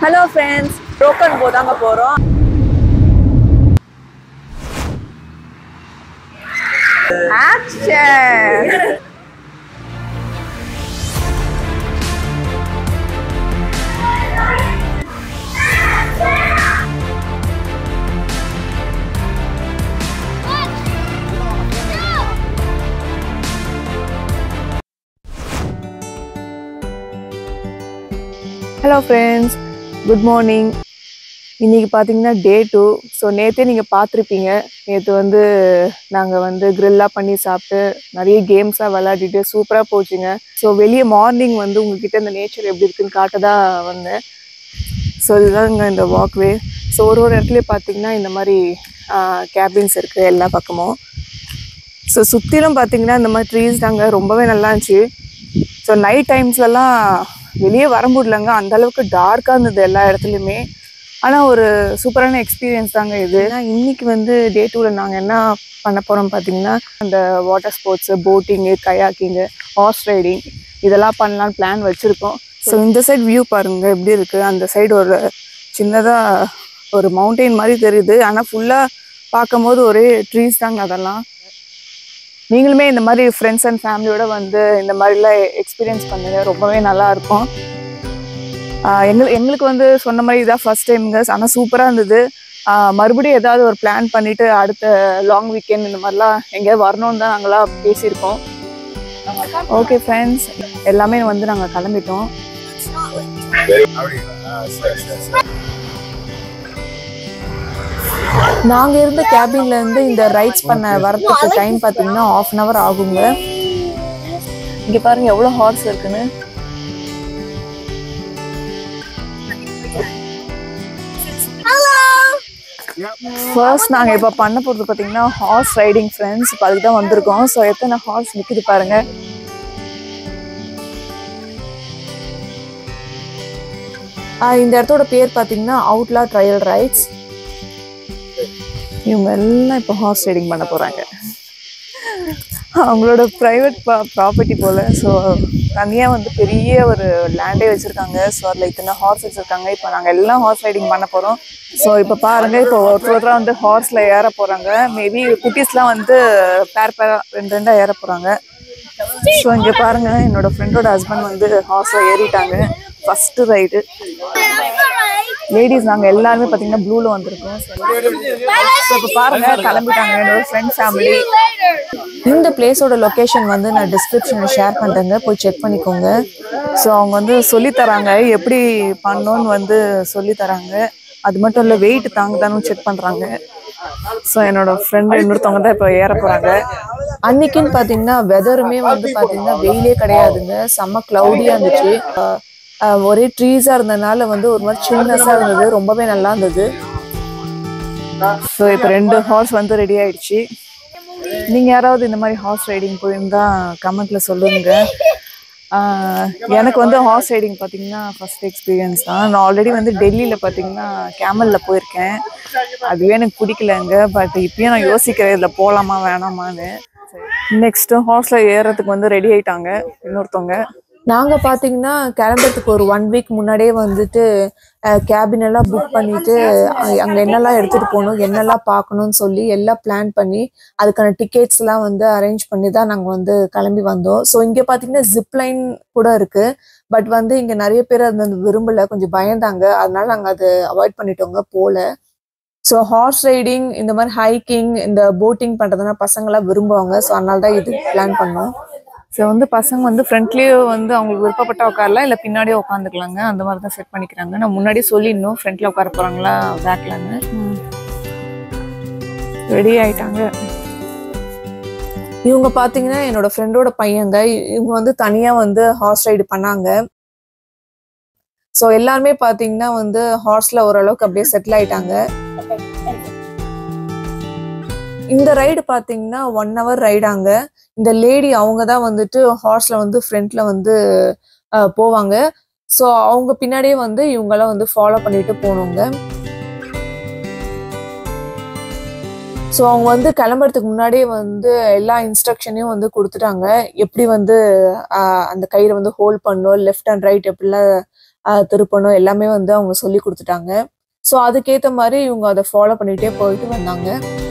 Hello friends ரோக்கன் போதாங்க போறோம் action hello friends good morning இன்னைக்கு பார்த்தீங்கன்னா டே டூ ஸோ நேற்றே நீங்கள் பார்த்துருப்பீங்க நேற்று வந்து நாங்கள் வந்து க்ரில்லாக பண்ணி சாப்பிட்டு நிறைய கேம்ஸாக விளையாடிட்டு சூப்பராக போச்சுங்க ஸோ வெளியே மார்னிங் வந்து உங்ககிட்ட இந்த நேச்சர் எப்படி இருக்குன்னு காட்ட தான் வந்தேன் ஸோ இதுதாங்க இந்த வாக்வே ஸோ ஒரு ஒரு இடத்துலையும் பார்த்தீங்கன்னா இந்த மாதிரி கேபின்ஸ் இருக்குது எல்லா பக்கமும் ஸோ சுற்றிலும் பார்த்தீங்கன்னா இந்த மாதிரி ட்ரீஸ் தாங்க ரொம்பவே நல்லா இருந்துச்சு ஸோ நைட் டைம்ஸ்லலாம் வெளியே வர முடியலங்க அந்த அளவுக்கு டார்க்காக இருந்தது எல்லா இடத்துலையுமே ஆனால் ஒரு சூப்பரான எக்ஸ்பீரியன்ஸ் தாங்க இது ஏன்னா இன்னைக்கு வந்து டே டூவில் நாங்கள் என்ன பண்ண போகிறோம் பார்த்தீங்கன்னா அந்த water sports boating kayaking horse riding இதெல்லாம் பண்ணலான்னு பிளான் வச்சுருக்கோம் ஸோ இந்த சைடு வியூ பாருங்க எப்படி இருக்குது அந்த சைடு ஒரு சின்னதாக ஒரு மவுண்டெயின் மாதிரி தெரியுது ஆனால் ஃபுல்லாக பார்க்கும்போது ஒரே ட்ரீஸ் தாங்க அதெல்லாம் நீங்களுமே இந்த மாதிரி ஃப்ரெண்ட்ஸ் அண்ட் ஃபேமிலியோட வந்து இந்த மாதிரிலாம் எக்ஸ்பீரியன்ஸ் பண்ணுங்க ரொம்பவே நல்லா இருக்கும் ஆஹ் எங்க எங்களுக்கு வந்து சொன்ன மாதிரி இதான் ஃபர்ஸ்ட் டைம்ங்க ஆனால் சூப்பராக இருந்தது ஆஹ் மறுபடியும் ஏதாவது ஒரு பிளான் பண்ணிட்டு அடுத்த லாங் வீக்கெண்ட் இந்த மாதிரிலாம் எங்கேயாவது வரணும்னு தான் நாங்களாம் பேசியிருக்கோம் ஓகே ஃப்ரெண்ட்ஸ் எல்லாமே வந்து நாங்கள் கிளம்பிட்டோம் நாங்கள் இருந்த கேபின்ல இருந்து இந்த ரைட்ஸ் பண்ண வரதுக்கு டைம் பார்த்தீங்கன்னா ஆஃப் அன் ஹவர் ஆகுங்க இங்கே பாருங்க எவ்வளோ ஹார்ஸ் இருக்குன்னு ஃபர்ஸ்ட் நாங்கள் இப்போ பண்ண போகிறது பார்த்தீங்கன்னா ஹார்ஸ் ரைடிங் ஃப்ரெண்ட்ஸ் இப்போ அதுக்கு தான் வந்திருக்கோம் ஸோ எத்தனை ஹார்ஸ் நிற்குது பாருங்க ஆஹ் இந்த இடத்தோட பேர் பார்த்தீங்கன்னா அவுட்லா ட்ரையல் ரைட்ஸ் இவங்க எல்லாம் இப்போ ஹார்ஸ் ரைடிங் பண்ண போகிறாங்க அவங்களோட ப்ரைவேட் ப்ராப்பர்ட்டி போல் ஸோ தனியாக வந்து பெரிய ஒரு லேண்டே வச்சுருக்காங்க ஸோ அதில் இத்தனை ஹார்ஸ் வச்சுருக்காங்க இப்போ நாங்கள் எல்லாம் ஹார்ஸ் ரைடிங் பண்ண போகிறோம் ஸோ இப்போ பாருங்கள் இப்போ ஒருத்தர் ஒருத்தராக வந்து ஹார்ஸில் ஏற போகிறாங்க மேபி குட்டீஸ்லாம் வந்து பேர் பேராக ரெண்டு ரெண்டாக ஏற போகிறாங்க ஸோ இங்கே பாருங்கள் என்னோட ஃப்ரெண்டோட ஹஸ்பண்ட் வந்து ஹார்ஸில் ஏறிட்டாங்க ஃபஸ்ட்டு ரைடு லேடிஸ் நாங்கள் எல்லாருமே பார்த்தீங்கன்னா ப்ளூவில் வந்திருக்கோம் ஸோ இப்போ பாருங்க கிளம்பிட்டாங்க என்னோட ஃப்ரெண்ட் ஃபேமிலி இந்த பிளேஸோட லொக்கேஷன் வந்து நான் டிஸ்கிரிப்ஷனில் ஷேர் பண்ணுறேங்க போய் செக் பண்ணிக்கோங்க ஸோ அவங்க வந்து சொல்லித் தராங்க எப்படி பண்ணணும்னு வந்து சொல்லித் தராங்க அது மட்டும் இல்லை வெயிட் தாங்குதானும் செக் பண்ணுறாங்க ஸோ என்னோட ஃப்ரெண்டு இன்னொருத்தவங்க தான் இப்போ ஏற போகிறாங்க அன்னைக்குன்னு பார்த்தீங்கன்னா வெதருமே வந்து பார்த்தீங்கன்னா வெயிலே கிடையாதுங்க செம்ம க்ளவுடியாக இருந்துச்சு அஹ் அஹ் ஒரே ட்ரீஸாக இருந்ததுனால வந்து ஒரு மாதிரி சின்னஸாக இருந்தது ரொம்பவே நல்லா இருந்தது ஸோ இப்போ ரெண்டு ஹார்ஸ் வந்து ரெடி ஆயிடுச்சு நீங்கள் யாராவது இந்த மாதிரி ஹார்ஸ் ரைடிங் போயிருந்தா கமெண்ட்ல சொல்லுங்க ஆஹ் எனக்கு வந்து ஹார்ஸ் ரைடிங் பார்த்தீங்கன்னா ஃபர்ஸ்ட் எக்ஸ்பீரியன்ஸ் தான் நான் ஆல்ரெடி வந்து டெல்லியில் பார்த்தீங்கன்னா கேமலில் போயிருக்கேன் அதுவே எனக்கு பிடிக்கலங்க பட் இப்பயும் நான் யோசிக்கிறேன் இதில் போகலாமா வேணாமான்னு நெக்ஸ்ட்டு ஹார்ஸில் ஏறுறதுக்கு வந்து ரெடி ஆயிட்டாங்க இன்னொருத்தவங்க நாங்கள் பார்த்தீங்கன்னா கிளம்புறதுக்கு ஒரு ஒன் வீக் முன்னாடியே வந்துட்டு கேபின் எல்லாம் புக் பண்ணிட்டு அங்கே என்னெல்லாம் எடுத்துகிட்டு போகணும் என்னெல்லாம் பார்க்கணும்னு சொல்லி எல்லாம் பிளான் பண்ணி அதுக்கான டிக்கெட்ஸ்லாம் வந்து அரேஞ்ச் பண்ணி தான் நாங்கள் வந்து கிளம்பி வந்தோம் ஸோ இங்கே பார்த்தீங்கன்னா ஜிப்லைன் கூட இருக்குது பட் வந்து இங்கே நிறைய பேர் அது வந்து விரும்பலை கொஞ்சம் பயந்தாங்க அதனால நாங்கள் அதை அவாய்ட் பண்ணிட்டோங்க போகல ஸோ ஹார்ஸ் ரைடிங் இந்த மாதிரி ஹைக்கிங் இந்த போட்டிங் பண்ணுறதுனா பசங்களாம் விரும்புவாங்க ஸோ அதனால தான் இது பிளான் பண்ணோம் ஸோ வந்து பசங்க வந்து ஃப்ரண்ட்லேயே வந்து அவங்களுக்கு விருப்பப்பட்ட உட்காரலாம் இல்லை பின்னாடியே உட்காந்துக்கலாங்க அந்த மாதிரி தான் செட் பண்ணிக்கிறாங்க நான் முன்னாடியே சொல்லிடணும் ஃப்ரண்ட்ல உட்கார போகிறாங்களா பேக்லன்னு ரெடி ஆயிட்டாங்க இவங்க பார்த்தீங்கன்னா என்னோட ஃப்ரெண்டோட பையங்க இவங்க வந்து தனியாக வந்து ஹார்ஸ் ரைடு பண்ணாங்க ஸோ எல்லாருமே பார்த்தீங்கன்னா வந்து ஹார்ஸ்ல ஓரளவுக்கு அப்படியே செட்டில் ஆயிட்டாங்க இந்த ரைடு பார்த்தீங்கன்னா ஒன் ஹவர் ரைடாங்க இந்த லேடி அவங்க தான் வந்துட்டு ஹார்ஸ்ல வந்து ஃப்ரண்ட்ல வந்து அஹ், போவாங்க ஸோ அவங்க பின்னாடியே வந்து இவங்கெல்லாம் வந்து ஃபாலோ பண்ணிட்டு போகணுங்க ஸோ அவங்க வந்து கிளம்புறதுக்கு முன்னாடியே வந்து எல்லா இன்ஸ்ட்ரக்ஷனையும் வந்து கொடுத்துட்டாங்க எப்படி வந்து ஆஹ், அந்த கயிறை வந்து ஹோல்ட் பண்ணணும் லெஃப்ட் அண்ட் ரைட் எப்படிலாம் ஆஹ் திருப்பணும் எல்லாமே வந்து அவங்க சொல்லி கொடுத்துட்டாங்க ஸோ அதுக்கேற்ற மாதிரி இவங்க அதை ஃபாலோ பண்ணிகிட்டே போயிட்டு வந்தாங்க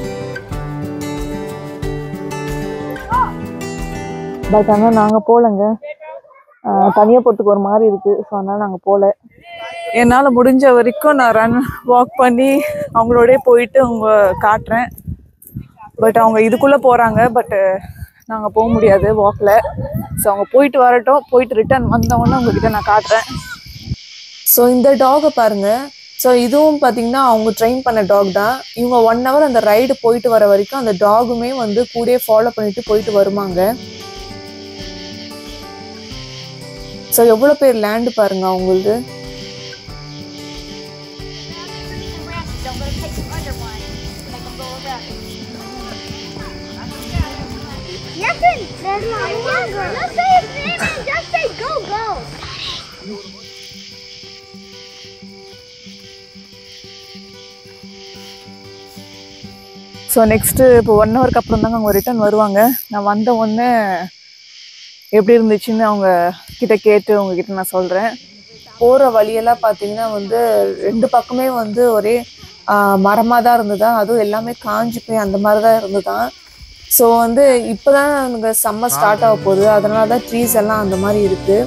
பட் ஆனால் நாங்கள் போகலங்க தனியாக போகிறதுக்கு ஒரு மாதிரி இருக்குது ஸோ அதனால் நாங்கள் போகல என்னால் முடிஞ்ச வரைக்கும் நான் ரன் வாக் பண்ணி அவங்களோடய போயிட்டு அவங்க காட்டுறேன் பட் அவங்க இதுக்குள்ளே போகிறாங்க பட்டு நாங்கள் போக முடியாது வாக்கில் ஸோ அவங்க போயிட்டு வரட்டும் போயிட்டு ரிட்டர்ன் வந்தவொடனே உங்ககிட்ட நான் காட்டுறேன் ஸோ இந்த டாகை பாருங்க ஸோ இதுவும் பார்த்தீங்கன்னா அவங்க ட்ரெயின் பண்ண டாக் தான் இவங்க ஒன் ஹவர் அந்த ரைடு போயிட்டு வர வரைக்கும் அந்த டாகுமே வந்து கூடயே ஃபாலோ பண்ணிட்டு போயிட்டு வருவாங்க ஸோ எவ்வளோ பேர் லேண்டு பாருங்க அவங்களுது Don't go take some under one. Make them go around. Nothing. There's not longer. Just say it's in. Just say go, go. So next இப்போ ஒன் ஹவருக்கு அப்புறம் தாங்க அவங்க ரிட்டர்ன் வருவாங்க நான் வந்த உடனே எப்படி இருந்துச்சுன்னு அவங்க கிட்ட கேட்டு உங்ககிட்ட நான் சொல்கிறேன் போகிற வழியெல்லாம் பார்த்தீங்கன்னா வந்து ரெண்டு பக்கமே வந்து ஒரே மரமாக தான் இருந்ததா அதுவும் எல்லாமே காஞ்சி போய் அந்த மாதிரி தான் இருந்ததான் ஸோ வந்து இப்போ தான் அங்கே சம்மர் ஸ்டார்ட் ஆக போகுது அதனால தான் ட்ரீஸ் எல்லாம் அந்த மாதிரி இருக்குது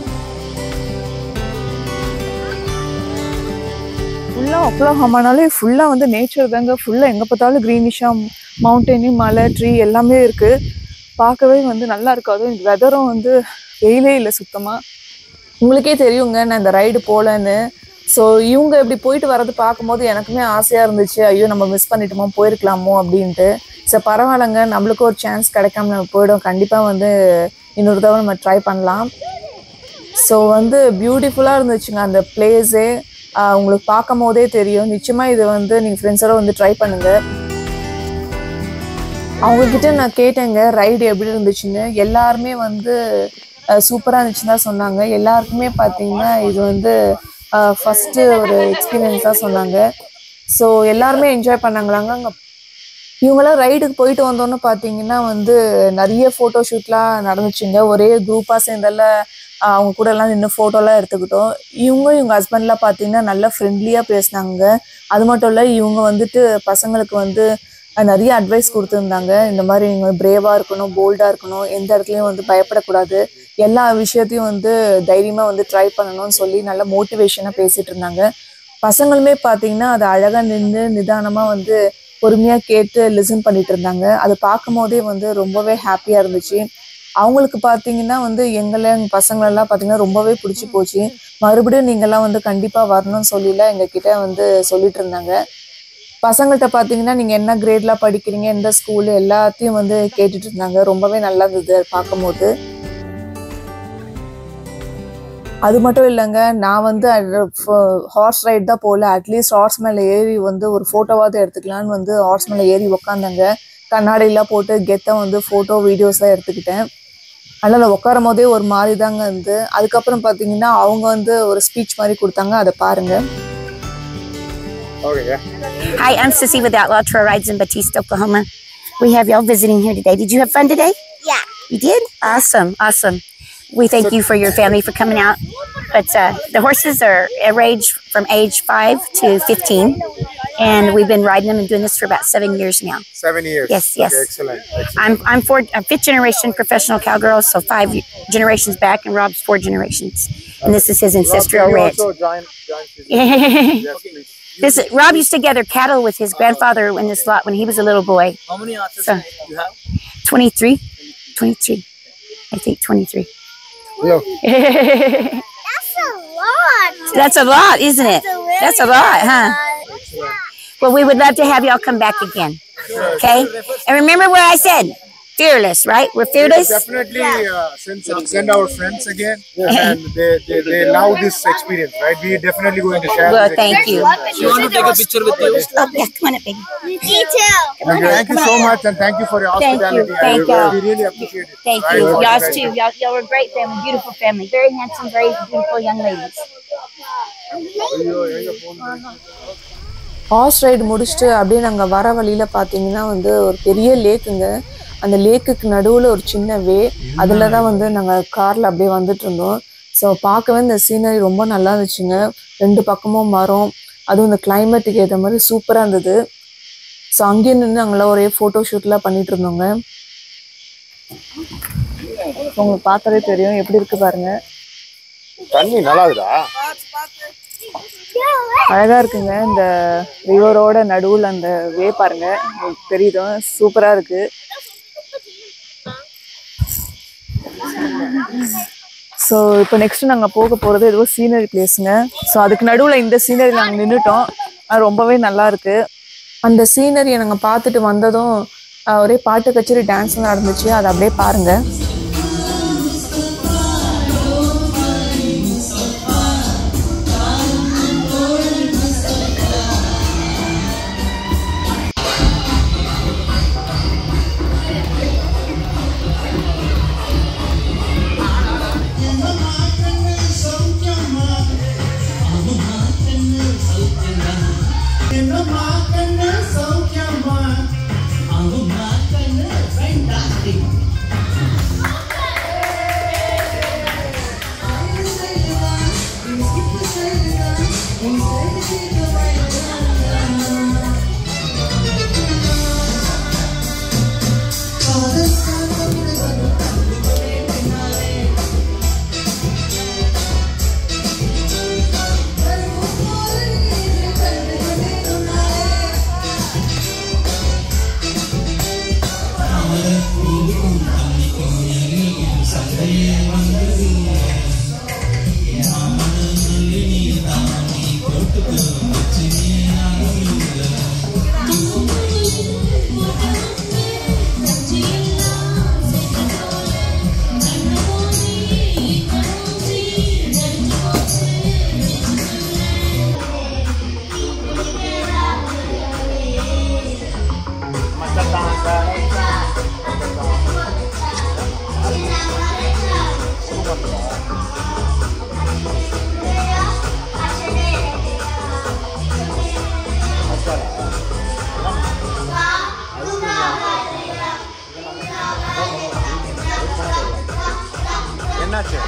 ஃபுல்லாக ஒக்லஹாமானாலே ஃபுல்லாக வந்து நேச்சர் தாங்க ஃபுல்லாக எங்கே பார்த்தாலும் க்ரீனிஷாக மவுண்டனு மலை ட்ரீ எல்லாமே இருக்குது பார்க்கவே வந்து நல்லா இருக்கு அதுவும் வெதரும் வந்து வெயிலே இல்லை சுத்தமாக உங்களுக்கே தெரியுங்க நான் இந்த ரைடு போகலன்னு ஸோ இவங்க இப்படி போயிட்டு வரது பார்க்கும்போது எனக்குமே ஆசையாக இருந்துச்சு ஐயோ நம்ம மிஸ் பண்ணிட்டோமோ போயிருக்கலாமோ அப்படின்ட்டு ஸோ பரவாயில்லைங்க நம்மளுக்கு ஒரு சான்ஸ் கிடைக்காம நம்ம போயிடும் கண்டிப்பாக வந்து இன்னொரு தடவை நம்ம ட்ரை பண்ணலாம் ஸோ வந்து பியூட்டிஃபுல்லாக இருந்துச்சுங்க அந்த பிளேஸே உங்களுக்கு பார்க்கும் போதே தெரியும் நிச்சயமாக இது வந்து நீங்கள் ஃப்ரெண்ட்ஸோட வந்து ட்ரை பண்ணுங்கள் அவங்கக்கிட்ட நான் கேட்டேங்க ரைடு எப்படி இருந்துச்சுன்னு எல்லாருமே வந்து சூப்பராக இருந்துச்சுன்னு தான் சொன்னாங்க எல்லாருக்குமே பார்த்தீங்கன்னா இது வந்து ஃபஸ்ட்டு ஒரு எக்ஸ்பீரியன்ஸாக சொன்னாங்க ஸோ எல்லாருமே என்ஜாய் பண்ணாங்களாங்க அங்கே இவங்கெல்லாம் ரைடுக்கு போயிட்டு வந்தோன்னு பார்த்தீங்கன்னா வந்து நிறைய ஃபோட்டோ ஷூட்லாம் நடந்துச்சுங்க ஒரே குரூப்பாக சேர்ந்தெல்லாம் ஆஹ் அவங்க கூட எல்லாம் நின்று ஃபோட்டோலாம் எடுத்துக்கிட்டோம் இவங்க இவங்க ஹஸ்பண்ட்லாம் பார்த்தீங்கன்னா நல்லா ஃப்ரெண்ட்லியாக பேசினாங்க அது மட்டும் இல்லை இவங்க வந்துட்டு பசங்களுக்கு வந்து அஹ் நிறைய அட்வைஸ் கொடுத்துருந்தாங்க இந்த மாதிரி நீங்கள் பிரேவாக இருக்கணும் போல்டாக இருக்கணும் எந்த இடத்துலையும் வந்து பயப்படக்கூடாது எல்லா விஷயத்தையும் வந்து தைரியமாக வந்து ட்ரை பண்ணணும்னு சொல்லி நல்ல மோட்டிவேஷனாக பேசிகிட்டு இருந்தாங்க பசங்களுமே பார்த்தீங்கன்னா அது அழகாக நின்று நிதானமாக வந்து பொறுமையாக கேட்டு லிசன் பண்ணிட்டு இருந்தாங்க அது பார்க்கும் போதே வந்து ரொம்பவே ஹாப்பியாக இருந்துச்சு அவங்களுக்கு பார்த்தீங்கன்னா வந்து எங்களை எங்கள் பசங்களெல்லாம் பார்த்தீங்கன்னா ரொம்பவே பிடிச்சி போச்சு மறுபடியும் நீங்கள்லாம் வந்து கண்டிப்பாக வரணும்னு சொல்லிலாம் எங்ககிட்ட வந்து சொல்லிட்டு இருந்தாங்க பசங்கள்கிட்ட பார்த்தீங்கன்னா நீங்கள் என்ன கிரேட்லாம் படிக்கிறீங்க எந்த ஸ்கூலு எல்லாத்தையும் வந்து கேட்டுட்டு இருந்தாங்க ரொம்பவே நல்லா இருந்தது அது பார்க்கும்போது அது மட்டும் இல்லைங்க நான் வந்து ஹார்ஸ் ரைட் தான் போகல அட்லீஸ்ட் ஹார்ஸ் மேலே ஏறி வந்து ஒரு ஃபோட்டோவாவது எடுத்துக்கலான்னு வந்து ஹார்ஸ் மேலே ஏறி உக்காந்தங்க கண்ணாடிலாம் போட்டு கெத்தை வந்து ஃபோட்டோ வீடியோஸ்லாம் எடுத்துக்கிட்டேன் அதனால் உட்காரும் போதே ஒரு மாதிரி தாங்க இருந்து அதுக்கப்புறம் பார்த்தீங்கன்னா அவங்க வந்து ஒரு ஸ்பீச் மாதிரி கொடுத்தாங்க அதை பாருங்கள் Okay, yeah. Hi, I'm Sissy with Outlaw Trail Rides in Batista, Oklahoma. We have y'all visiting here today. Did you have fun today? Yeah. You did? Awesome, awesome. We thank you for your family for coming out. But uh, the horses are a range from age five to 15. And we've been riding them and doing this for about seven years now. Seven years. Yes, yes. Okay, excellent. excellent. I'm I'm four, I'm fifth generation professional cowgirl, so five generations back, and Rob's four generations. And this is his Rob, ancestral can you ranch. also join, join this? yes, please. This is, Rob used to gather cattle with his grandfather in this lot when he was a little boy. How many artists So, you have? 23? 23. I think 23. Yeah. That's a lot. That's a lot, isn't it? That's a lot, huh? Well, we would love to have y'all come back again. Okay? And remember what I said fearless, right? We're We fearless. definitely uh, send, some, send our friends again, and they, they, they love this experience, right? We definitely going to share. Well, this thank you. experience. You want to take a picture with you? Oh, yeah, come on up, baby. Me too. Thank you, thank you so much, and thank you for your Thank you, hospitality. thank I, you. We really appreciate it. Thank Right, you. right, Y'all right. too. Y'all, y'all were a great family, beautiful family. Very handsome, very beautiful young ladies. Horse ride முடிச்சுட்டு அப்படியே நாங்கள் வர வழியில் பார்த்தீங்கன்னா வந்து ஒரு பெரிய லேக்குங்க அந்த லேக்குக்கு நடுவில் ஒரு சின்ன வே அதில் தான் வந்து நாங்கள் காரில் அப்படியே வந்துட்டு இருந்தோம் ஸோ பார்க்கவே இந்த சீனரி ரொம்ப நல்லா இருந்துச்சுங்க ரெண்டு பக்கமும் மரம் அதுவும் இந்த கிளைமேட்டுக்கு ஏற்ற மாதிரி சூப்பராக இருந்தது ஸோ அங்கேயே நின்று நாங்களாம் ஒரே ஃபோட்டோ ஷூட்லாம் பண்ணிட்டு இருந்தோங்க உங்களுக்கு பார்த்தாலே தெரியும் எப்படி இருக்கு பாருங்க தண்ணி நல்லா இருக்குதா அழகா இருக்குங்க இந்த ரிவரோட நடுவில் அந்த வே பாருங்க உங்களுக்கு தெரியுதும் சூப்பரா இருக்கு ஸோ இப்போ நெக்ஸ்ட் நாங்கள் போக போகிறது ஏதோ சீனரி பிளேஸுங்க ஸோ அதுக்கு நடுவில் இந்த சீனரி நாங்கள் நின்றுட்டோம் அது ரொம்பவே நல்லா இருக்கு அந்த சீனரியை நாங்கள் பார்த்துட்டு வந்ததும் ஆஹ், ஒரே பாட்டு கச்சேரி டான்ஸ் நடந்துச்சு அதை அப்படியே பாருங்க என்னாச்சு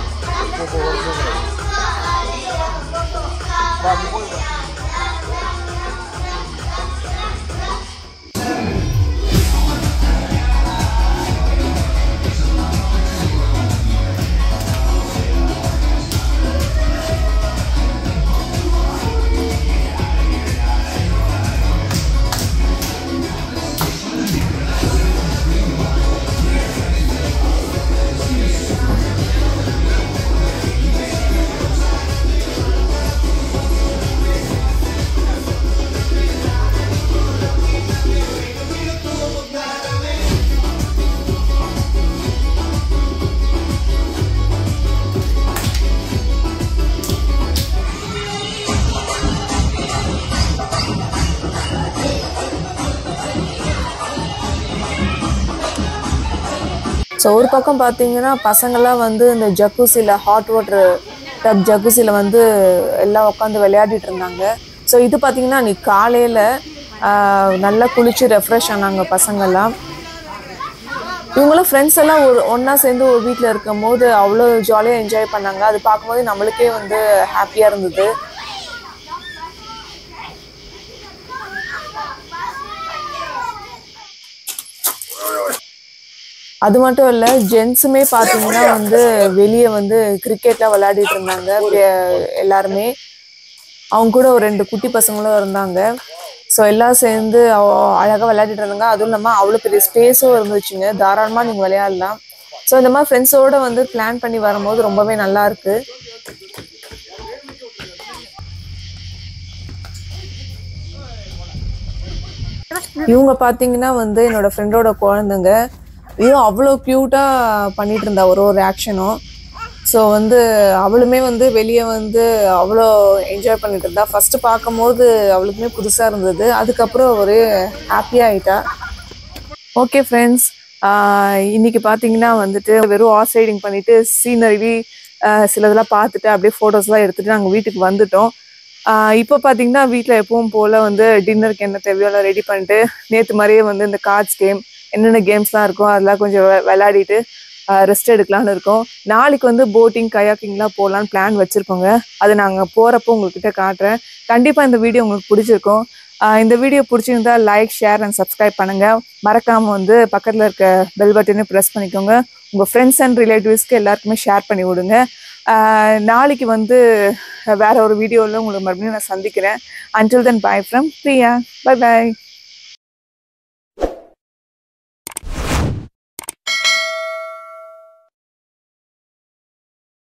ஸோ ஒரு பக்கம் பார்த்தீங்கன்னா பசங்கள்லாம் வந்து இந்த ஜக்கூசியில் ஹாட் வாட்டர் டப் ஜக்கூசியில் வந்து எல்லாம் உட்காந்து விளையாடிட்டு இருந்தாங்க ஸோ இது பார்த்தீங்கன்னா அன்னைக்கு காலையில் நல்லா குளிச்சு ரெஃப்ரெஷ் ஆனாங்க பசங்கள்லாம் இவங்களும் ஃப்ரெண்ட்ஸ் எல்லாம் ஒரு ஒன்றா சேர்ந்து ஒரு வீட்டில் இருக்கும் போது அவ்வளோ ஜாலியாக என்ஜாய் பண்ணாங்க அது பார்க்கும்போது நம்மளுக்கே வந்து ஹாப்பியாக இருந்தது அது மட்டும் இல்லை ஜென்ஸுமே பார்த்தீங்கன்னா வந்து வெளியே வந்து கிரிக்கெட்லாம் விளையாடிட்டு இருந்தாங்க எ- எல்லாருமே அவங்க கூட ஒரு ரெண்டு குட்டி பசங்களும் இருந்தாங்க ஸோ எல்லாம் சேர்ந்து அழகாக விளையாடிட்டு இருந்தாங்க அதுவும் இல்லாமல் அவ்வளோ பெரிய ஸ்பேஸும் இருந்துச்சுங்க தாராளமாக நீங்கள் விளையாடலாம் ஸோ இந்த மாதிரி ஃப்ரெண்ட்ஸோட வந்து பிளான் பண்ணி வரும்போது ரொம்பவே நல்லா இருக்கு இவங்க பார்த்தீங்கன்னா வந்து என்னோட ஃப்ரெண்டோட குழந்தைங்க இதுவும் அவ்வளோ க்யூட்டாக பண்ணிட்டு இருந்தா ஒரு ஒரு ஆக்ஷனும் ஸோ வந்து அவளுமே வந்து வெளியே வந்து அவ்வளோ என்ஜாய் பண்ணிட்டு இருந்தா ஃபர்ஸ்ட் பார்க்கும்போது அவளுக்குமே புதுசாக இருந்தது அதுக்கப்புறம் ஒரு ஹாப்பியாக ஆயிட்டா ஓகே ஃப்ரெண்ட்ஸ் இன்னைக்கு பார்த்தீங்கன்னா வந்துட்டு வெறும் ஹார்ஸ் ரைடிங் பண்ணிட்டு சீனரி சிலதெல்லாம் பார்த்துட்டு அப்படியே ஃபோட்டோஸ்லாம் எடுத்துட்டு நாங்கள் வீட்டுக்கு வந்துட்டோம் ஆஹ் இப்போ பார்த்தீங்கன்னா வீட்டில் எப்பவும் போல் வந்து டின்னருக்கு என்ன தேவையோ ரெடி பண்ணிட்டு நேற்று மாதிரியே வந்து இந்த கார்ட்ஸ் கேம் என்னென்ன கேம்ஸ்லாம் இருக்கோ அதெல்லாம் கொஞ்சம் வெ- விளையாடிட்டு ரெஸ்ட் எடுக்கலாம்னு இருக்கோம் நாளைக்கு வந்து போட்டிங் கயாக்கிங்லாம் போகலான்னு பிளான் வச்சுருக்கோங்க அது நாங்கள் போகிறப்போ உங்கள்கிட்ட காட்டுறேன் கண்டிப்பாக இந்த வீடியோ உங்களுக்கு பிடிச்சிருக்கும் ஆஹ் இந்த வீடியோ பிடிச்சிருந்தா லைக் ஷேர் அண்ட் சப்ஸ்கிரைப் பண்ணுங்கள் மறக்காமல் வந்து பக்கத்தில் இருக்க பெல் பட்டனையும் ப்ரெஸ் பண்ணிக்கோங்க உங்கள் ஃப்ரெண்ட்ஸ் அண்ட் ரிலேட்டிவ்ஸ்க்கு எல்லாருக்குமே ஷேர் பண்ணி விடுங்க ஆஹ் நாளைக்கு வந்து வேற ஒரு வீடியோவில் உங்களுக்கு மறுபடியும் நான் சந்திக்கிறேன் until then bye from Priya bye by